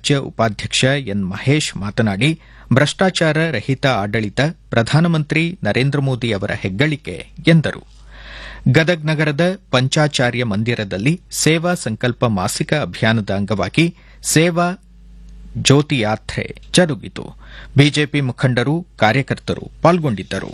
ರಾಜ್ಯ ಉಪಾಧ್ಯಕ್ಷ ಎನ್ ಮಹೇಶ್ ಮಾತನಾಡಿ ಭ್ರಷ್ಟಾಚಾರ ರಹಿತ ಆಡಳಿತ ಪ್ರಧಾನಮಂತ್ರಿ ನರೇಂದ್ರ ಮೋದಿ ಅವರ ಹೆಗ್ಗಳಿಕೆ ಎಂದರು ಗದಗ್ ನಗರದ ಪಂಚಾಚಾರ್ಯ ಮಂದಿರದಲ್ಲಿ ಸೇವಾ ಸಂಕಲ್ಪ ಮಾಸಿಕ ಅಭಿಯಾನದ ಅಂಗವಾಗಿ ಸೇವಾ ಜ್ಯೋತಿ ಯಾತ್ರೆ ಜರುಗಿತು ಬಿಜೆಪಿ ಮುಖಂಡರು ಕಾರ್ಯಕರ್ತರು ಪಾಲ್ಗೊಂಡಿದ್ದರು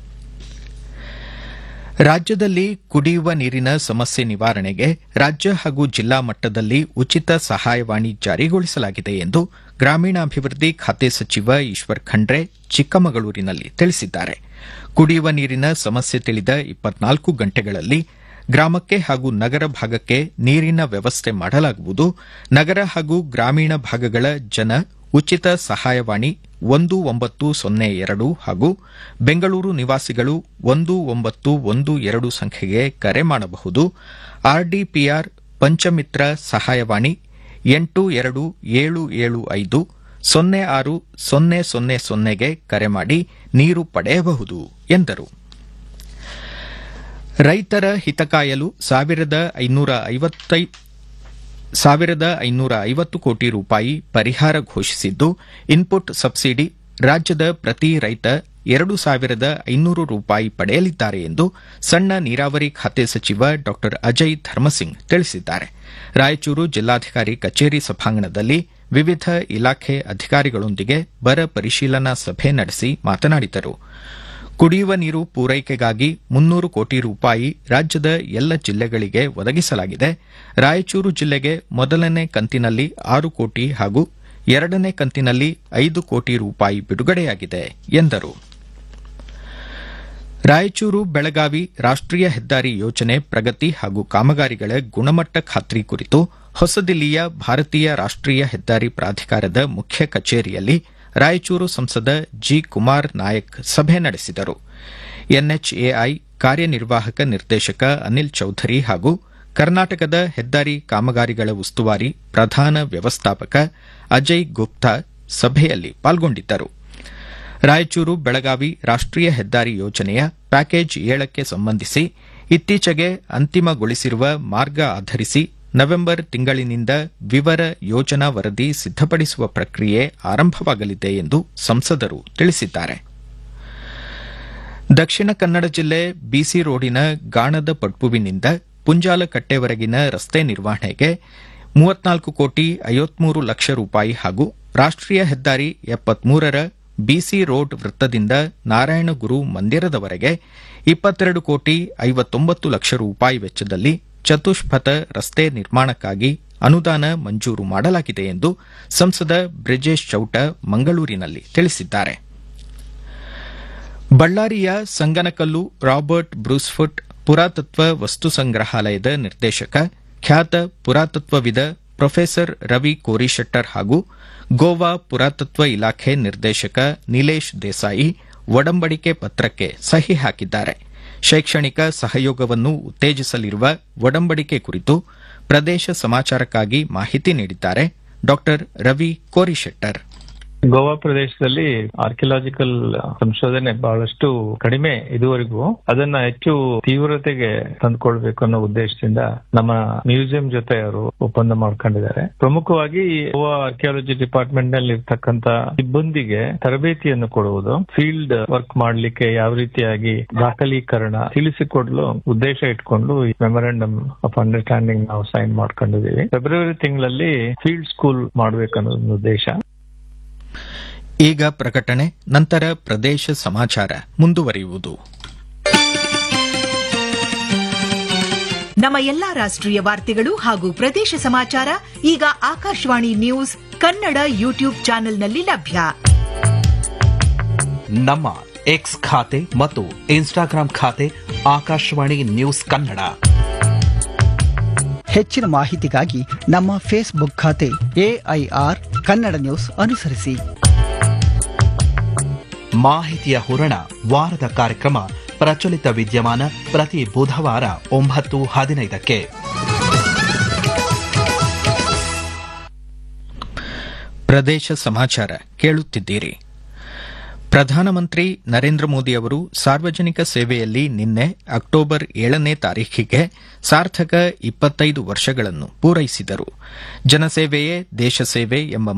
ರಾಜ್ಯದಲ್ಲಿ ಕುಡಿಯುವ ನೀರಿನ ಸಮಸ್ಯೆ ನಿವಾರಣೆಗೆ ರಾಜ್ಯ ಹಾಗೂ ಜಿಲ್ಲಾ ಮಟ್ಟದಲ್ಲಿ ಉಚಿತ ಸಹಾಯವಾಣಿ ಜಾರಿಗೊಳಿಸಲಾಗಿದೆ ಎಂದು ಗ್ರಾಮೀಣಾಭಿವೃದ್ಧಿ ಖಾತೆ ಸಚಿವ ಈಶ್ವರ್ ಖಂಡ್ರೆ ಚಿಕ್ಕಮಗಳೂರಿನಲ್ಲಿ ತಿಳಿಸಿದ್ದಾರೆ ಕುಡಿಯುವ ನೀರಿನ ಸಮಸ್ಯೆ ತಿಳಿದ ಇಪ್ಪತ್ನಾಲ್ಕು ಗಂಟೆಗಳಲ್ಲಿ ಗ್ರಾಮಕ್ಕೆ ಹಾಗೂ ನಗರ ಭಾಗಕ್ಕೆ ನೀರಿನ ವ್ಯವಸ್ಥೆ ಮಾಡಲಾಗುವುದು ನಗರ ಹಾಗೂ ಗ್ರಾಮೀಣ ಭಾಗಗಳ ಜನ ಉಚಿತ ಸಹಾಯವಾಣಿ ಒಂದು ಒಂಬತ್ತು ಸೊನ್ನೆ ಎರಡು ಹಾಗೂ ಬೆಂಗಳೂರು ನಿವಾಸಿಗಳು ಒಂದು ಒಂಬತ್ತು ಒಂದು ಎರಡು ಸಂಖ್ಯೆಗೆ ಕರೆ ಮಾಡಬಹುದು ಆರ್ಡಿಪಿಆರ್ ಪಂಚಮಿತ್ರ ಸಹಾಯವಾಣಿ ಎಂಟು ಎರಡು ಏಳು ಏಳು ಐದು ಸೊನ್ನೆ ಆರು ಸೊನ್ನೆ ಸೊನ್ನೆ ಸೊನ್ನೆಗೆ ಕರೆ ಮಾಡಿ ನೀರು ಪಡೆಯಬಹುದು ಎಂದರು ರೈತರ ಹಿತ ಕಾಯಲು ಸಾವಿರದ ಐನೂರ ಐವತ್ತೈ ಸಾವಿರದ ಐನೂರ ಐವತ್ತು ಕೋಟಿ ರೂಪಾಯಿ ಪರಿಹಾರ ಘೋಷಿಸಿದ್ದು ಇನ್ಪುಟ್ ಸಬ್ಸಿಡಿ ರಾಜ್ಯದ ಪ್ರತಿ ರೈತ ಎರಡು ಸಾವಿರದ ಐನೂರು ರೂಪಾಯಿ ಪಡೆಯಲಿದ್ದಾರೆ ಎಂದು ಸಣ್ಣ ನೀರಾವರಿ ಖಾತೆ ಸಚಿವ ಡಾ ಅಜಯ್ ಧರ್ಮಸಿಂಗ್ ತಿಳಿಸಿದ್ದಾರೆ ರಾಯಚೂರು ಜಿಲ್ಲಾಧಿಕಾರಿ ಕಚೇರಿ ಸಭಾಂಗಣದಲ್ಲಿ ವಿವಿಧ ಇಲಾಖೆ ಅಧಿಕಾರಿಗಳೊಂದಿಗೆ ಬರ ಪರಿಶೀಲನಾ ಸಭೆ ನಡೆಸಿ ಮಾತನಾಡಿದರು ಕುಡಿಯುವ ನೀರು ಪೂರೈಕೆಗಾಗಿ ಮುನ್ನೂರು ಕೋಟಿ ರೂಪಾಯಿ ರಾಜ್ಯದ ಎಲ್ಲ ಜಿಲ್ಲೆಗಳಿಗೆ ಒದಗಿಸಲಾಗಿದೆ ರಾಯಚೂರು ಜಿಲ್ಲೆಗೆ ಮೊದಲನೇ ಕಂತಿನಲ್ಲಿ ಆರು ಕೋಟಿ ಹಾಗೂ ಎರಡನೇ ಕಂತಿನಲ್ಲಿ ಐದು ಕೋಟಿ ರೂಪಾಯಿ ಬಿಡುಗಡೆಯಾಗಿದೆ ಎಂದರು ರಾಯಚೂರು ಬೆಳಗಾವಿ ರಾಷ್ಟೀಯ ಹೆದ್ದಾರಿ ಯೋಜನೆ ಪ್ರಗತಿ ಹಾಗೂ ಕಾಮಗಾರಿಗಳ ಗುಣಮಟ್ಟ ಖಾತ್ರಿ ಕುರಿತು ಹೊಸದಿಲ್ಲಿಯ ಭಾರತೀಯ ರಾಷ್ಟೀಯ ಹೆದ್ದಾರಿ ಪ್ರಾಧಿಕಾರದ ಮುಖ್ಯ ಕಚೇರಿಯಲ್ಲಿ ರಾಯಚೂರು ಸಂಸದ ಜಿ ಕುಮಾರ್ ನಾಯಕ್ ಸಭೆ ನಡೆಸಿದರು ಎನ್ಎಚ್ಎಐ ಕಾರ್ಯನಿರ್ವಾಹಕ ನಿರ್ದೇಶಕ ಅನಿಲ್ ಚೌಧರಿ ಹಾಗೂ ಕರ್ನಾಟಕದ ಹೆದ್ದಾರಿ ಕಾಮಗಾರಿಗಳ ಉಸ್ತುವಾರಿ ಪ್ರಧಾನ ವ್ಯವಸ್ಥಾಪಕ ಅಜಯ್ ಗುಪ್ತಾ ಸಭೆಯಲ್ಲಿ ಪಾಲ್ಗೊಂಡಿದ್ದರು ರಾಯಚೂರು ಬೆಳಗಾವಿ ರಾಷ್ಟೀಯ ಹೆದ್ದಾರಿ ಯೋಜನೆಯ ಪ್ಯಾಕೇಜ್ ಏಳಕ್ಕೆ ಸಂಬಂಧಿಸಿ ಇತ್ತೀಚೆಗೆ ಅಂತಿಮಗೊಳಿಸಿರುವ ಮಾರ್ಗ ಆಧರಿಸಿ ನವೆಂಬರ್ ತಿಂಗಳಿನಿಂದ ವಿವರ ಯೋಜನಾ ವರದಿ ಸಿದ್ದಪಡಿಸುವ ಪ್ರಕ್ರಿಯೆ ಆರಂಭವಾಗಲಿದೆ ಎಂದು ಸಂಸದರು ತಿಳಿಸಿದ್ದಾರೆ ದಕ್ಷಿಣ ಕನ್ನಡ ಜಿಲ್ಲೆ ಬಿಸಿ ರೋಡಿನ ಗಾಣದ ಪಡ್ಪುವಿನಿಂದ ಪುಂಜಾಲಕಟ್ಟೆವರೆಗಿನ ರಸ್ತೆ ನಿರ್ವಹಣೆಗೆ ಮೂವತ್ನಾಲ್ಕು ಕೋಟಿ ಐವತ್ಮೂರು ಲಕ್ಷ ರೂಪಾಯಿ ಹಾಗೂ ರಾಷ್ಟೀಯ ಹೆದ್ದಾರಿ ಎಪ್ಪತ್ಮೂರರ ಬಿಸಿ ರೋಡ್ ವೃತ್ತದಿಂದ ನಾರಾಯಣಗುರು ಮಂದಿರದವರೆಗೆ ಇಪ್ಪತ್ತೆರಡು ಕೋಟಿ ಐವತ್ತೊಂಬತ್ತು ಲಕ್ಷ ರೂಪಾಯಿ ವೆಚ್ಚದಲ್ಲಿ ಚತುಷ್ಪಥ ರಸ್ತೆ ನಿರ್ಮಾಣಕ್ಕಾಗಿ ಅನುದಾನ ಮಂಜೂರು ಮಾಡಲಾಗಿದೆ ಎಂದು ಸಂಸದ ಬ್ರಿಜೇಶ್ ಚೌಟ ಮಂಗಳೂರಿನಲ್ಲಿ ತಿಳಿಸಿದ್ದಾರೆ ಬಳ್ಳಾರಿಯ ಸಂಗನಕಲ್ಲು ರಾಬರ್ಟ್ ಬ್ರೂಸ್ಫುಟ್ ಪುರಾತತ್ವ ವಸ್ತು ಸಂಗ್ರಹಾಲಯದ ನಿರ್ದೇಶಕ ಖ್ಯಾತ ಪುರಾತತ್ವವಿದ ಪ್ರೊಫೆಸರ್ ರವಿ ಕೋರಿಶೆಟ್ಟರ್ ಹಾಗೂ ಗೋವಾ ಪುರಾತತ್ವ ಇಲಾಖೆ ನಿರ್ದೇಶಕ ನಿಲೇಶ್ ದೇಸಾಯಿ ಒಡಂಬಡಿಕೆ ಪತ್ರಕ್ಕೆ ಸಹಿ ಹಾಕಿದ್ದಾರೆ ಶೈಕ್ಷಣಿಕ ಸಹಯೋಗವನ್ನು ಉತ್ತೇಜಿಸಲಿರುವ ಒಡಂಬಡಿಕೆ ಕುರಿತು ಪ್ರದೇಶ ಸಮಾಚಾರಕ್ಕಾಗಿ ಮಾಹಿತಿ ನೀಡಿದ್ದಾರೆ ಡಾ ರವಿ ಕೋರಿಶೆಟ್ಟರ್ ಗೋವಾ ಪ್ರದೇಶದಲ್ಲಿ ಆರ್ಕಿಯಲಾಜಿಕಲ್ ಸಂಶೋಧನೆ ಬಹಳಷ್ಟು ಕಡಿಮೆ ಇದುವರೆಗೂ ಅದನ್ನ ಹೆಚ್ಚು ತೀವ್ರತೆಗೆ ತಂದುಕೊಳ್ಬೇಕು ಅನ್ನೋ ಉದ್ದೇಶದಿಂದ ನಮ್ಮ ಮ್ಯೂಸಿಯಂ ಜೊತೆ ಅವರು ಒಪ್ಪಂದ ಮಾಡ್ಕೊಂಡಿದ್ದಾರೆ ಪ್ರಮುಖವಾಗಿ ಗೋವಾ ಆರ್ಕಿಯಾಲಜಿ ಡಿಪಾರ್ಟ್ಮೆಂಟ್ ನಲ್ಲಿ ಇರ್ತಕ್ಕಂತ ಸಿಬ್ಬಂದಿಗೆ ತರಬೇತಿಯನ್ನು ಕೊಡುವುದು ಫೀಲ್ಡ್ ವರ್ಕ್ ಮಾಡ್ಲಿಕ್ಕೆ ಯಾವ ರೀತಿಯಾಗಿ ದಾಖಲೀಕರಣ ತಿಳಿಸಿಕೊಡಲು ಉದ್ದೇಶ ಇಟ್ಕೊಂಡು ಮೆಮೊರಾಂಡಮ್ ಆಫ್ ಅಂಡರ್ಸ್ಟ್ಯಾಂಡಿಂಗ್ ನಾವು ಸೈನ್ ಮಾಡ್ಕೊಂಡಿದ್ದೀವಿ ಫೆಬ್ರವರಿ ತಿಂಗಳಲ್ಲಿ ಫೀಲ್ಡ್ ಸ್ಕೂಲ್ ಮಾಡ್ಬೇಕನ್ನೋ ಉದ್ದೇಶ ಈಗ ಪ್ರಕಟಣೆ ನಂತರ ಪ್ರದೇಶ ಸಮಾಚಾರ ಮುಂದುವರಿಯುವುದು ನಮ್ಮ ಎಲ್ಲಾ ರಾಷ್ಟ್ರೀಯ ವಾರ್ತೆಗಳು ಹಾಗೂ ಪ್ರದೇಶ ಸಮಾಚಾರ ಈಗ ಆಕಾಶವಾಣಿ ನ್ಯೂಸ್ ಕನ್ನಡ ಯೂಟ್ಯೂಬ್ ಚಾನೆಲ್ನಲ್ಲಿ ಲಭ್ಯ ನಮ್ಮ ಎಕ್ಸ್ ಖಾತೆ ಮತ್ತು ಇನ್ಸ್ಟಾಗ್ರಾಂ ಖಾತೆ ಆಕಾಶವಾಣಿ ನ್ಯೂಸ್ ಕನ್ನಡ ಹೆಚ್ಚಿನ ಮಾಹಿತಿಗಾಗಿ ನಮ್ಮ ಫೇಸ್ಬುಕ್ ಖಾತೆ ಎಐಆರ್ ಕನ್ನಡ ನ್ಯೂಸ್ ಅನುಸರಿಸಿ ಮಾಹಿತಿಯ ಹೂರಣ ವಾರದ ಕಾರ್ಯಕ್ರಮ ಪ್ರಚಲಿತ ವಿದ್ಯಮಾನ ಪ್ರತಿ ಬುಧವಾರ ಒಂಬತ್ತು ಹದಿನೈದಕ್ಕೆ ಪ್ರದೇಶ ಸಮಾಚಾರ ಕೇಳುತ್ತಿದ್ದೀರಿ ಪ್ರಧಾನಮಂತ್ರಿ ನರೇಂದ್ರ ಮೋದಿ ಅವರು ಸಾರ್ವಜನಿಕ ಸೇವೆಯಲ್ಲಿ ನಿನ್ನೆ ಅಕ್ಟೋಬರ್ ಏಳನೇ ತಾರೀಖಿಗೆ ಸಾರ್ಥಕ ಇಪ್ಪತ್ತೈದು ವರ್ಷಗಳನ್ನು ಪೂರೈಸಿದರು ಜನಸೇವೆಯೇ ದೇಶ ಸೇವೆ ಎಂಬ